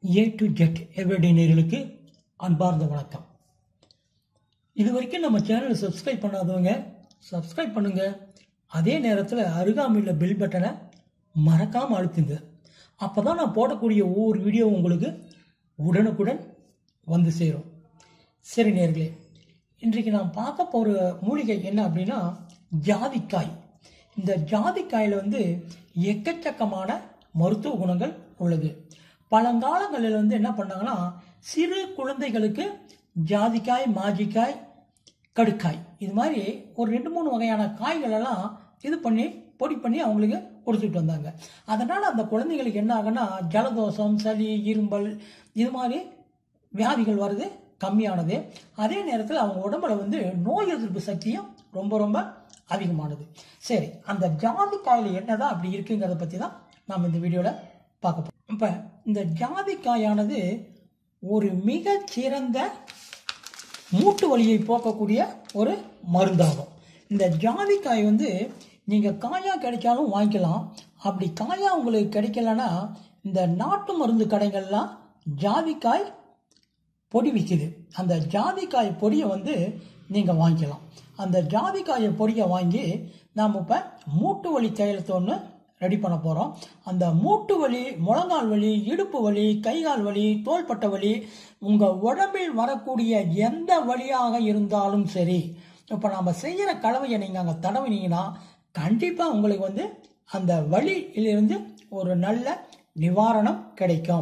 A to Z everyday நேர்களுக்கு அன்பார்ந்த வணக்கம் இது வரைக்கும் நம்ம சேனலை சப்ஸ்கிரைப் பண்ணாதவங்க சப்ஸ்கிரைப் பண்ணுங்க அதே நேரத்தில் அருகாமையில் பெல் பட்டனை மறக்காமல் அழுத்துங்க அப்போ தான் நான் போடக்கூடிய ஒவ்வொரு வீடியோ உங்களுக்கு உடனுக்குடன் வந்து சேரும் சரி நேர்களே இன்றைக்கு நான் பார்க்க போகிற மூலிகை என்ன அப்படின்னா ஜாதிக்காய் இந்த ஜாதிக்காயில் வந்து எக்கச்சக்கமான மருத்துவ குணங்கள் உள்ளது பழங்காலங்களில் வந்து என்ன பண்ணாங்கன்னா சிறு குழந்தைகளுக்கு ஜாதிக்காய் மாஜிக்காய் கடுக்காய் இது மாதிரி ஒரு ரெண்டு மூணு வகையான காய்கள் எல்லாம் இது பண்ணி பொடி பண்ணி அவங்களுக்கு கொடுத்துட்டு வந்தாங்க அதனால் அந்த குழந்தைகளுக்கு என்ன ஆகுன்னா ஜலதோஷம் சளி இரும்பல் இது மாதிரி வியாதிகள் வருது கம்மியானது அதே நேரத்தில் அவங்க உடம்புல வந்து நோய் எதிர்ப்பு சக்தியும் ரொம்ப ரொம்ப அதிகமானது சரி அந்த ஜாதிக்காயில் என்னதான் அப்படி இருக்குங்கிறத பற்றி தான் நாம் இந்த வீடியோவில் பார்க்க போகிறோம் இப்போ இந்த ஜாதிக்காயானது ஒரு மிகச் சிறந்த மூட்டு வலியை போக்கக்கூடிய ஒரு மருந்தாகும் இந்த ஜாதிக்காய் வந்து நீங்கள் காயா கிடைச்சாலும் வாங்கிக்கலாம் அப்படி காயா உங்களுக்கு கிடைக்கலன்னா இந்த நாட்டு மருந்து கடைகள்லாம் ஜாதிக்காய் பொடி விற்கிது அந்த ஜாதிக்காய் பொடியை வந்து நீங்கள் வாங்கிக்கலாம் அந்த ஜாதிக்காயை பொடியை வாங்கி நாம் இப்போ மூட்டு வலி தைலத்தை ஒன்று ரெடி பண்ண போகிறோம் அந்த மூட்டு வலி முழங்கால் வலி இடுப்பு வலி கைகால் வலி தோள்பட்ட வலி உங்கள் உடம்பில் வரக்கூடிய எந்த வழியாக இருந்தாலும் சரி இப்போ நம்ம செய்கிற கலவையை நீங்கள் அங்கே தடவினீங்கன்னா கண்டிப்பாக உங்களுக்கு வந்து அந்த வலியிலிருந்து ஒரு நல்ல நிவாரணம் கிடைக்கும்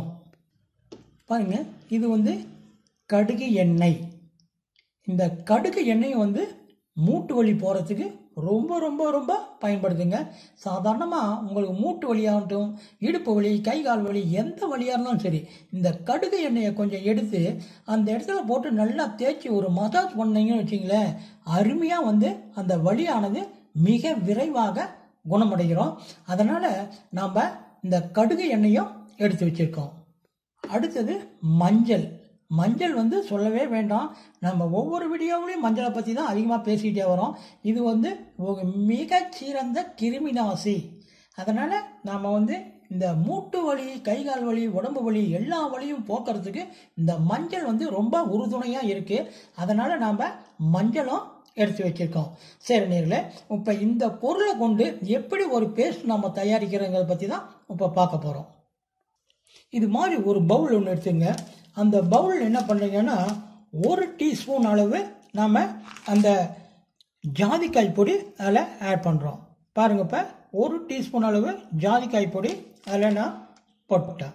பாருங்க இது வந்து கடுகு எண்ணெய் இந்த கடுகு எண்ணெய் வந்து மூட்டு வலி போகிறதுக்கு ரொம்ப ரொம்ப ரொம்ப பயன்படுதுங்க சாதாரணமாக உங்களுக்கு மூட்டு வலியாகட்டும் இடுப்பு வலி கை கால் வலி எந்த வலியாக இருந்தாலும் சரி இந்த கடுகு எண்ணெயை கொஞ்சம் எடுத்து அந்த இடத்துல போட்டு நல்லா தேய்ச்சி ஒரு மசாஜ் பண்ணீங்கன்னு வச்சிங்களேன் அருமையாக வந்து அந்த வலியானது மிக விரைவாக குணமடைகிறோம் அதனால் நாம் இந்த கடுகு எண்ணெயும் எடுத்து வச்சுருக்கோம் அடுத்தது மஞ்சள் மஞ்சள் வந்து சொல்லவே வேண்டாம் நம்ம ஒவ்வொரு வீடியோவிலையும் மஞ்சளை பற்றி தான் அதிகமாக பேசிக்கிட்டே வரோம் இது வந்து ஒரு மிகச்சிறந்த கிருமிநாசி அதனால் நாம் வந்து இந்த மூட்டு வலி கை கால் வலி உடம்பு வலி எல்லா வலியும் போக்குறதுக்கு இந்த மஞ்சள் வந்து ரொம்ப உறுதுணையாக இருக்குது அதனால் நாம் மஞ்சளும் எடுத்து வச்சுருக்கோம் சரி நேரில் இப்போ இந்த பொருளை கொண்டு எப்படி ஒரு பேஸ்ட் நம்ம தயாரிக்கிறோங்கிறத பற்றி தான் இப்போ பார்க்க போகிறோம் இது மாதிரி ஒரு பவுல் ஒன்று எடுத்துங்க அந்த பவுல் என்ன பண்ணுறீங்கன்னா ஒரு டீஸ்பூன் அளவு நாம் அந்த ஜாதிக்காய் பொடி அதில் ஆட் பண்ணுறோம் பாருங்க இப்போ ஒரு டீஸ்பூன் அளவு ஜாதிக்காய் பொடி அதில் நான் போட்டுட்டேன்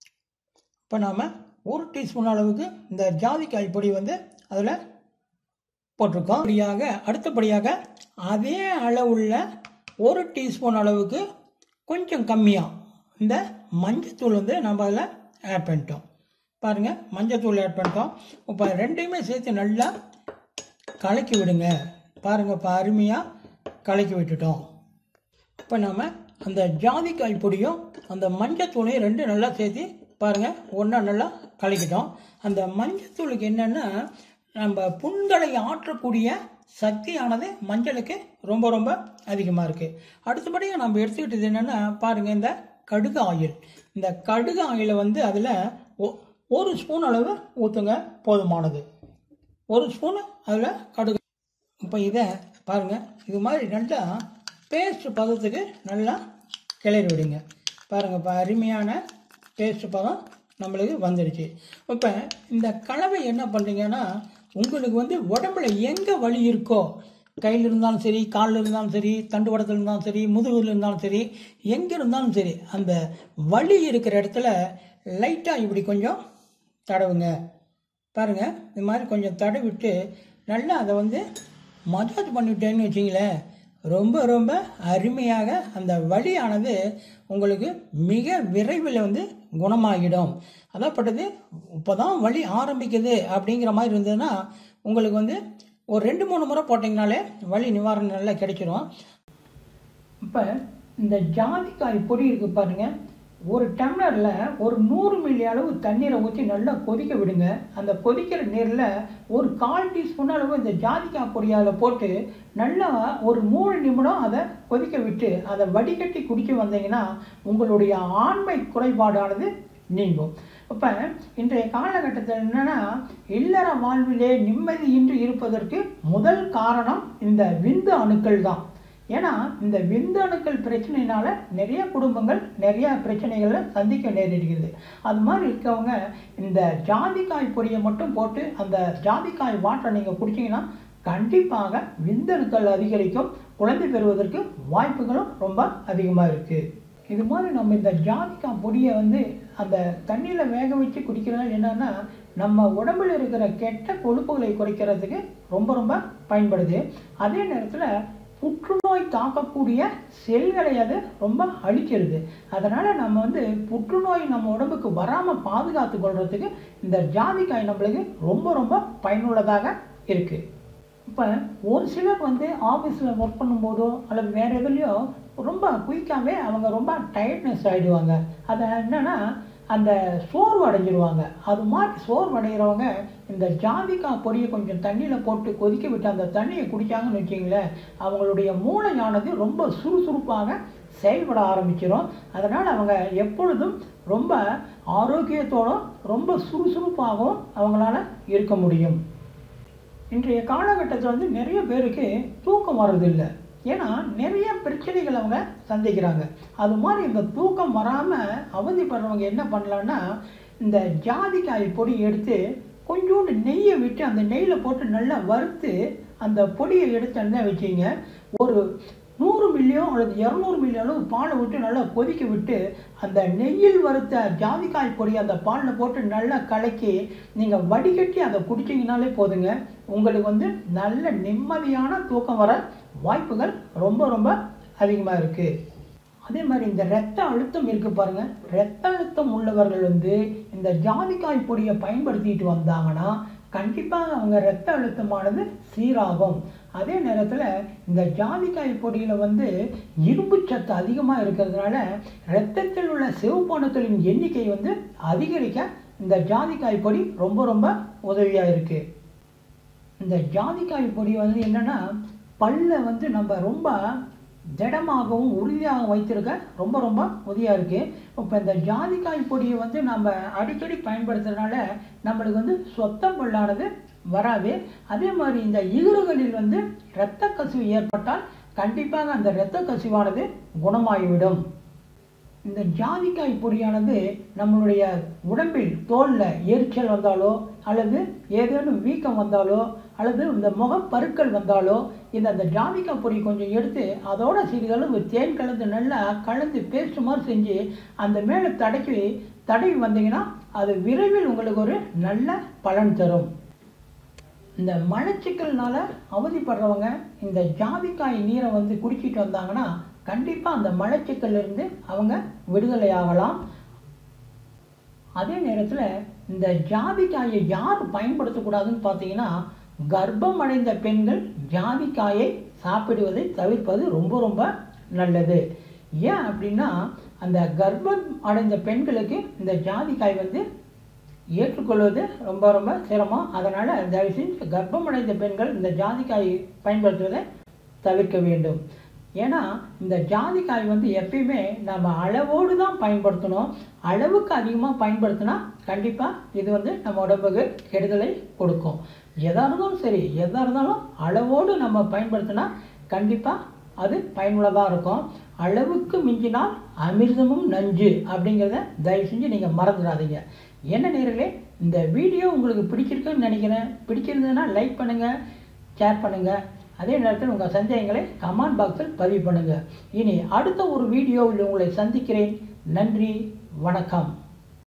இப்போ நாம் ஒரு டீஸ்பூன் அளவுக்கு இந்த ஜாதிக்காய் பொடி வந்து அதில் போட்டிருக்கோம் அப்படியாக அடுத்தபடியாக அதே அளவுள்ள ஒரு டீஸ்பூன் அளவுக்கு கொஞ்சம் கம்மியாக இந்த மஞ்சத்தூள் வந்து நம்ம அதில் ஆட் பண்ணிட்டோம் பாருங்கள் மஞ்சத்தூள் ஆட் பண்ணிட்டோம் இப்போ ரெண்டையுமே சேர்த்து நல்லா கலக்கி விடுங்க பாருங்கள் இப்போ அருமையாக கலக்கி விட்டுட்டோம் இப்போ நாம் அந்த ஜாதிக்காய் பொடியும் அந்த மஞ்சத்தூளையும் ரெண்டும் நல்லா சேர்த்து பாருங்கள் ஒன்றா நல்லா கலக்கிட்டோம் அந்த மஞ்சத்தூளுக்கு என்னென்னா நம்ம புண்களை ஆற்றக்கூடிய சக்தியானது மஞ்சளுக்கு ரொம்ப ரொம்ப அதிகமாக இருக்குது அடுத்தபடியாக நம்ம எடுத்துக்கிட்டது என்னென்னா பாருங்கள் இந்த கடுகு ஆயில் இந்த கடுகு ஆயிலை வந்து அதில் ஒரு ஸ்பூன் அளவு ஊற்றுங்க போதுமானது ஒரு ஸ்பூன் அதில் கடுகு இப்போ இதை பாருங்கள் இது மாதிரி நல்லா பேஸ்ட் பதத்துக்கு நல்லா கிளறி விடுங்க பாருங்கள் இப்போ அருமையான பேஸ்ட் பதம் நம்மளுக்கு வந்துடுச்சு இப்போ இந்த கலவை என்ன பண்ணுறீங்கன்னா உங்களுக்கு வந்து உடம்புல எங்கே வலி இருக்கோ கையில் இருந்தாலும் சரி காலில் இருந்தாலும் சரி தண்டுவடத்தில் இருந்தாலும் சரி முதுகில் இருந்தாலும் சரி எங்கே இருந்தாலும் சரி அந்த வலி இருக்கிற இடத்துல லைட்டாக இப்படி கொஞ்சம் தடவுங்க பாருங்கள் இது மாதிரி கொஞ்சம் தடவிட்டு நல்லா அதை வந்து மசாஜ் பண்ணிவிட்டேன்னு வச்சிங்களேன் ரொம்ப ரொம்ப அருமையாக அந்த வலியானது உங்களுக்கு மிக விரைவில் வந்து குணமாகிடும் அதாப்பட்டது இப்போ தான் வலி ஆரம்பிக்குது அப்படிங்கிற மாதிரி இருந்ததுன்னா உங்களுக்கு வந்து ஒரு ரெண்டு மூணு முறை போட்டிங்கனாலே வலி நிவாரணம் நல்லா கிடைச்சிரும் இப்போ இந்த ஜாதிக்காய் பொடி இருக்கு பாருங்க ஒரு டம்ளரில் ஒரு நூறு மில்லி அளவு தண்ணீரை ஊற்றி நல்லா கொதிக்க விடுங்க அந்த கொதிக்கிற நீரில் ஒரு கால் டீஸ்பூன் அளவு இந்த ஜாதிக்காய் பொடியால் போட்டு நல்லா ஒரு மூணு நிமிடம் அதை கொதிக்க விட்டு அதை வடிகட்டி குடிக்க வந்தீங்கன்னா உங்களுடைய ஆண்மை குறைபாடானது நீங்கும் இப்போ இன்றைய காலகட்டத்தில் என்னன்னா இல்லற வாழ்விலே நிம்மதியின்றி இருப்பதற்கு முதல் காரணம் இந்த விந்து அணுக்கள் தான் ஏன்னா இந்த விந்து அணுக்கள் பிரச்சனையினால நிறைய குடும்பங்கள் நிறைய பிரச்சனைகளை சந்திக்க நேரிடுகிறது அது மாதிரி இருக்கவங்க இந்த ஜாதிக்காய் பொடியை மட்டும் போட்டு அந்த ஜாதிக்காய் வாட்டரை நீங்கள் குடிச்சீங்கன்னா கண்டிப்பாக விந்தணுக்கள் அதிகரிக்கும் குழந்தை பெறுவதற்கு வாய்ப்புகளும் ரொம்ப அதிகமாக இருக்குது இது மாதிரி நம்ம இந்த ஜாதிக்காய் பொடியை வந்து அந்த தண்ணியில் வேக வச்சு குடிக்கிறதால என்னன்னா நம்ம உடம்புல இருக்கிற கெட்ட கொழுப்புகளை குறைக்கிறதுக்கு ரொம்ப ரொம்ப பயன்படுது அதே நேரத்தில் புற்றுநோய் தாக்கக்கூடிய செல்களை அது ரொம்ப அழிக்கிறது அதனால் நம்ம வந்து புற்றுநோய் நம்ம உடம்புக்கு வராமல் பாதுகாத்து கொள்றதுக்கு இந்த ஜாதிக்காய் நம்மளுக்கு ரொம்ப ரொம்ப பயனுள்ளதாக இருக்குது இப்போ ஒரு சிலர் வந்து ஆஃபீஸில் ஒர்க் பண்ணும்போதோ அல்லது வேறு எதுலேயோ ரொம்ப குயிக்காகவே அவங்க ரொம்ப டயர்ட்னஸ் ஆகிடுவாங்க அது என்னென்னா அந்த சோர்வு அடைஞ்சிருவாங்க அது மாதிரி சோர்வு அடைகிறவங்க இந்த ஜாதிக்காய் பொடியை கொஞ்சம் தண்ணியில் போட்டு கொதிக்க விட்டு அந்த தண்ணியை குடித்தாங்கன்னு வச்சிங்களேன் அவங்களுடைய மூளையானது ரொம்ப சுறுசுறுப்பாக செயல்பட ஆரம்பிச்சிடும் அதனால் அவங்க எப்பொழுதும் ரொம்ப ஆரோக்கியத்தோடும் ரொம்ப சுறுசுறுப்பாகவும் அவங்களால இருக்க முடியும் இன்றைய காலகட்டத்தில் வந்து நிறைய பேருக்கு தூக்கம் வர்றதில்லை ஏன்னா நிறைய பிரச்சனைகள் அவங்க சந்திக்கிறாங்க அது மாதிரி இந்த தூக்கம் வராமல் அவதிப்படுறவங்க என்ன பண்ணலான்னா இந்த ஜாதிக்காய் பொடி எடுத்து கொஞ்சோண்டு நெய்யை விட்டு அந்த நெய்யில் போட்டு நல்லா வறுத்து அந்த பொடியை எடுத்து என்ன வச்சிங்க ஒரு நூறு மில்லியோ அல்லது இரநூறு மில்லி அளவு பாலை விட்டு நல்லா கொதிக்க விட்டு அந்த நெய்யில் வறுத்த ஜாதிக்காய் பொடி அந்த பாலில் போட்டு நல்லா கலக்கி நீங்கள் வடிகட்டி அதை குடிச்சிங்கனாலே போதுங்க உங்களுக்கு வந்து நல்ல நிம்மதியான தூக்கம் வர வாய்ப்புகள் ரொம்ப ரொம்ப அதிகமாக இருக்குது அதே மாதிரி இந்த ரத்த அழுத்தம் இருக்கு பாருங்க ரத்த அழுத்தம் உள்ளவர்கள் வந்து இந்த ஜாதிக்காய் பொடியை பயன்படுத்திட்டு வந்தாங்கன்னா கண்டிப்பாக அவங்க ரத்த அழுத்தமானது சீராகும் அதே நேரத்தில் இந்த ஜாதிக்காய் பொடியில் வந்து இரும்பு சத்து அதிகமாக இருக்கிறதுனால இரத்தத்தில் உள்ள சிவப்பணுக்களின் எண்ணிக்கை வந்து அதிகரிக்க இந்த ஜாதிக்காய் பொடி ரொம்ப ரொம்ப உதவியாக இருக்குது இந்த ஜாதிக்காய் பொடி வந்து என்னென்னா பல்ல வந்து நம்ம ரொம்ப திடமாகவும் உறுதியாக வைத்திருக்க ரொம்ப ரொம்ப உதவியாக இருக்குது இப்போ இந்த ஜாதிக்காய் பொடியை வந்து நம்ம அடிக்கடி பயன்படுத்துறதுனால நம்மளுக்கு வந்து சொத்தம் பல்லானது வராது அதே மாதிரி இந்த ஈறுகளில் வந்து இரத்த கசிவு ஏற்பட்டால் கண்டிப்பாக அந்த இரத்த கசிவானது குணமாகிவிடும் இந்த ஜாதிக்காய் பொடியானது நம்மளுடைய உடம்பில் தோலில் எரிச்சல் வந்தாலோ அல்லது ஏதேனும் வீக்கம் வந்தாலோ அல்லது இந்த முகப்பருக்கள் வந்தாலோ இந்த அந்த ஜாதிக்காய் பொடி கொஞ்சம் எடுத்து அதோட சிறிதளவு தேன் கலந்து நல்லா கலந்து பேஸ்ட் மாதிரி செஞ்சு அந்த மேலே தடக்கி தடவி வந்தீங்கன்னா அது விரைவில் உங்களுக்கு ஒரு நல்ல பலன் தரும் இந்த மலச்சிக்கல்னால அவதிப்படுறவங்க இந்த ஜாதிக்காய் நீரை வந்து குடிச்சிட்டு வந்தாங்கன்னா கண்டிப்பாக அந்த மலச்சிக்கல்ல இருந்து அவங்க விடுதலை ஆகலாம் அதே நேரத்தில் இந்த ஜாதிக்காயை யார் பயன்படுத்தக்கூடாதுன்னு பார்த்தீங்கன்னா கர்ப்பம் அடைந்த பெண்கள் ஜாதிக்காயை சாப்பிடுவதை தவிர்ப்பது ரொம்ப ரொம்ப நல்லது ஏன் அப்படின்னா அந்த கர்ப்பம் அடைந்த பெண்களுக்கு இந்த ஜாதிக்காய் வந்து ஏற்றுக்கொள்வது ரொம்ப ரொம்ப சிரமம் அதனால் தயவு செஞ்சு கர்ப்பம் அடைந்த பெண்கள் இந்த ஜாதிக்காய் பயன்படுத்துவதை தவிர்க்க வேண்டும் ஏன்னா இந்த ஜாதிக்காய் வந்து எப்பயுமே நம்ம அளவோடு தான் பயன்படுத்தணும் அளவுக்கு அதிகமாக பயன்படுத்தினா கண்டிப்பாக இது வந்து நம்ம உடம்புக்கு கெடுதலை கொடுக்கும் எதாக இருந்தாலும் சரி எதாக இருந்தாலும் அளவோடு நம்ம பயன்படுத்தினா கண்டிப்பாக அது பயனுள்ளதாக இருக்கும் அளவுக்கு மிஞ்சினால் அமிர்தமும் நஞ்சு அப்படிங்கிறத தயவு செஞ்சு நீங்கள் மறந்துடாதீங்க என்ன நேர்களே இந்த வீடியோ உங்களுக்கு பிடிச்சிருக்குன்னு நினைக்கிறேன் பிடிச்சிருந்ததுன்னா லைக் பண்ணுங்கள் ஷேர் பண்ணுங்கள் அதே நேரத்தில் உங்கள் சந்தேகங்களை கமெண்ட் பாக்ஸில் பதிவு பண்ணுங்கள் இனி அடுத்த ஒரு வீடியோவில் உங்களை சந்திக்கிறேன் நன்றி வணக்கம்